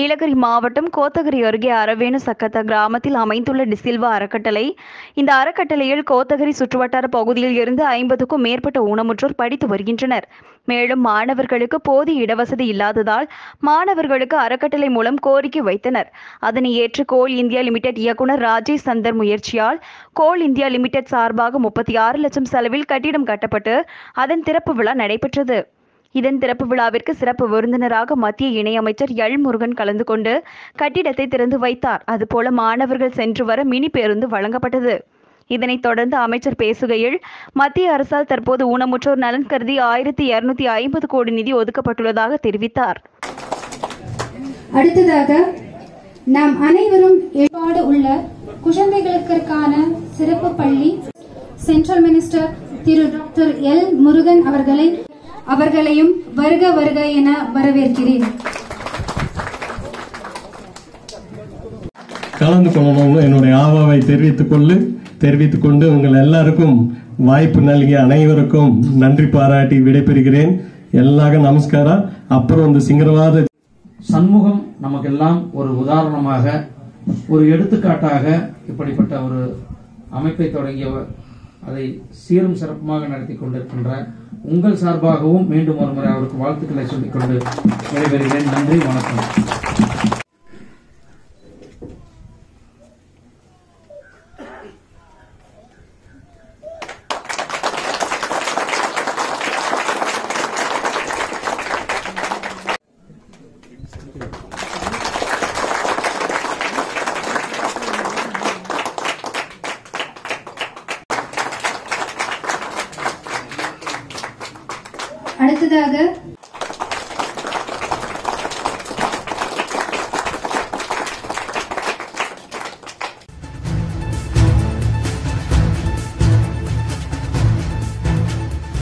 நீலகிரி மாவட்டம் கோத்தகிரி அருகே அரவேணு சக்கத்த கிராமத்தில் அமைந்துள்ள டிசில்வா அறக்கட்டளை இந்த அறக்கட்டளையில் கோத்தகிரி சுற்றுவட்டார பகுதியில் இருந்து ஐம்பதுக்கும் மேற்பட்ட ஊனமுற்றோர் படித்து வருகின்றனர் மேலும் மாணவர்களுக்கு போதிய இடவசதி இல்லாததால் மாணவர்களுக்கு அறக்கட்டளை மூலம் கோரிக்கை வைத்தனர் அதனை ஏற்று கோல் இந்தியா லிமிடெட் இயக்குனர் ராஜேஷ் சந்தர் முயற்சியால் கோல் இந்தியா லிமிடெட் சார்பாக முப்பத்தி ஆறு லட்சம் செலவில் கட்டிடம் கட்டப்பட்டு அதன் திறப்பு விழா நடைபெற்றது இதன் திறப்பு விழாவிற்கு சிறப்பு விருந்தினராக மத்திய இணையமைச்சர் எல் முருகன் கலந்து கொண்டு கட்டிடத்தை திறந்து வைத்தார் அதுபோல மாணவர்கள் சென்று வர மினி பேருந்து வழங்கப்பட்டது இதனைத் தொடர்ந்து அமைச்சர் பேசுகையில் மத்திய அரசால் தற்போது ஊனமுற்றோர் நலன் கருதி ஆயிரத்தி இருநூத்தி ஐம்பது கோடி நிதி ஒதுக்கப்பட்டுள்ளதாக தெரிவித்தார் அடுத்ததாக நாம் அனைவரும் ஏற்பாடு உள்ள குழந்தைகளுக்கான சிறப்பு பள்ளி சென்ட்ரல் மினிஸ்டர் திரு டாக்டர் எல் முருகன் அவர்களை அவர்களையும் வருக வருக என வரவேற்கிறேன் கலந்து கொள்ளணும்னு என்னுடைய ஆவாவை தெரிவித்துக் கொள்ளு தெரிவித்துக் கொண்டு உங்கள் எல்லாருக்கும் வாய்ப்பு நல்கிய அனைவருக்கும் நன்றி பாராட்டி விடைபெறுகிறேன் எல்லாருக்கும் நமஸ்கார அப்புறம் இந்த சிங்கரவாத சண்முகம் நமக்கெல்லாம் ஒரு உதாரணமாக ஒரு எடுத்துக்காட்டாக இப்படிப்பட்ட ஒரு அமைப்பை தொடங்கியவர் அதை சீரும் சிறப்புமாக நடத்தி கொண்டிருக்கின்ற உங்கள் சார்பாகவும் மீண்டும் ஒரு முறை அவருக்கு வாழ்த்துக்களை சொல்லிக்கொண்டு விடைபெறுகிறேன் நன்றி வணக்கம் அடுத்ததாக